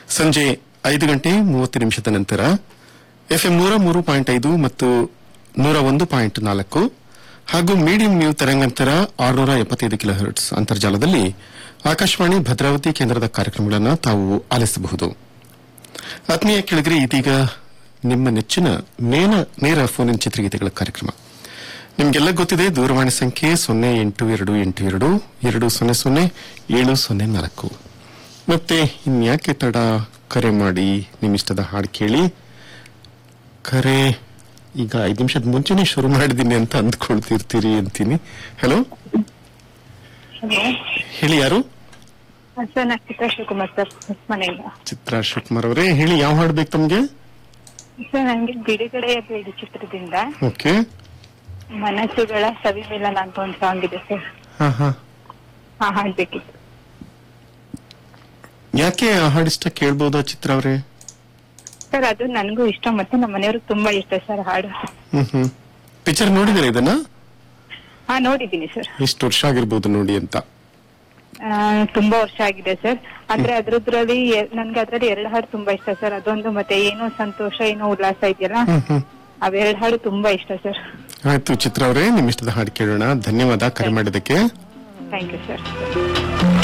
ಸಂಜೆ ಐದು ಗಂಟೆ ಮೂವತ್ತು ನಿಮಿಷದ ನಂತರ ಎಫ್ಎಂ ನೂರ ಮೂರು ಪಾಯಿಂಟ್ ಐದು ಮತ್ತು ನೂರ ಒಂದು ಪಾಯಿಂಟ್ ನಾಲ್ಕು ಹಾಗೂ ಮೀಡಿಯಂ ನ್ಯೂ ತರಂಗಾಂತರ ಆರುನೂರ ಎಪ್ಪತ್ತೈದು ಕಿಲೋ ಹರ್ಟ್ಸ್ ಅಂತರ್ಜಾಲದಲ್ಲಿ ಆಕಾಶವಾಣಿ ಭದ್ರಾವತಿ ಕೇಂದ್ರದ ಕಾರ್ಯಕ್ರಮಗಳನ್ನು ತಾವು ಆಲಿಸಬಹುದು ಆತ್ಮೀಯ ಕೆಳಗರೆ ಇದೀಗ ನಿಮ್ಮ ನೆಚ್ಚಿನ ನೇರ ನೇರ ಫೋನ್ ಇನ್ ಚಿತ್ರಗೀತೆಗಳ ಕಾರ್ಯಕ್ರಮ ನಿಮಗೆಲ್ಲ ಗೊತ್ತಿದೆ ದೂರವಾಣಿ ಸಂಖ್ಯೆ ಸೊನ್ನೆ ಎಂಟು ಎರಡು ಎಂಟು ಎರಡು ಎರಡು ಸೊನ್ನೆ ಸೊನ್ನೆ ಏಳು ಸೊನ್ನೆ ನಾಲ್ಕು ಮತ್ತೆ ಇನ್ಯಾಕೆ ತಡ ಕರೆ ಮಾಡಿ ನಿಮ್ಮಿಷ್ಟದ ಹಾಡು ಕೇಳಿ ಕರೆ ಈಗ ಐದು ನಿಮಿಷದ ಮುಂಚೆನೆ ಶುರು ಮಾಡಿದ್ದೀನಿ ಅಂತ ಅಂದ್ಕೊಳ್ತಿರ್ತೀರಿ ಅಂತೀನಿ ಹಲೋ ಹಲೋ ಹೇಳಿ ಯಾರು ಸರ್ ನಾನು ಚಿತ್ರ ಶಿವಕುಮಾರ್ ಸರ್ ಮನೆಯಿಂದ ಚಿತ್ರಾ ಶಿವಕುಮಾರ್ ಅವರೇ ಹೇಳಿ ಯಾವ ಹಾಡು ಬೇಕು ತಮ್ಗೆ ಸರ್ ನನಗೆ ಬಿಡುಗಡೆಯ ಬೇಡಿ ಚಿತ್ರದಿಂದ ಓಕೆ ಮನಸ್ಸುಗಳ ಸವಿ ಮಿಲನ ಅಂತ ಒಂದು ಸಾಂಗ್ ಇದೆ ಸರ್ ಹಾ ಹಾ ಹಾ ಹಾಡ್ಬೇಕಿತ್ತು ಯಾಕೆ ಆ ಹಾಡಿಷ್ಟ ಕೇಳ್ಬೋದಾ ಚಿತ್ರ ಅವರೇ ಸರ್ ಅದು ನನಗೂ ಇಷ್ಟ ಮತ್ತೆ ನಮ್ಮ ಮನೆಯವ್ರಿಗೆ ತುಂಬಾ ಇಷ್ಟ ಸರ್ ಹಾಡು ಹ್ಮ್ ಹ್ಮ್ ಪಿಕ್ಚರ್ ನೋಡಿದಾರೆ ಇದನ್ನ ಹಾ ನೋಡಿದ್ದೀನಿ ಸರ್ ಎಷ್ಟು ವರ್ಷ ಆಗಿರ್ಬೋದು ನೋಡಿ ಅಂತ ಆ, ತುಂಬಾ ವರ್ಷ ಆಗಿದೆ ಸರ್ ಆದ್ರೆ ಅದ್ರದ್ರಲ್ಲಿ ಎ- ನನ್ಗೆ ಅದ್ರಲ್ಲಿ ಎರಡು ಹಾಡು ತುಂಬಾ ಇಷ್ಟ ಸರ್ ಅದೊಂದು ಮತ್ತೆ ಏನೋ ಸಂತೋಷ ಏನೋ ಉಲ್ಲಾಸ ಇದೆಯಲ್ಲ ಹ್ಮ್ ಹ್ಮ್ ಅವೆರಡು ಹಾಡು ತುಂಬಾ ಇಷ್ಟ ಸರ್ ಆಯ್ತು ಚಿತ್ರ ಅವರೇ ನಿಮ್ ಇಷ್ಟದ ಹಾಡು ಕೇಳೋಣ ಧನ್ಯವಾದ ಕರೆ ಮಾಡಿದ್ದಕ್ಕೆ ಥ್ಯಾಂಕ್ ಯು ಸರ್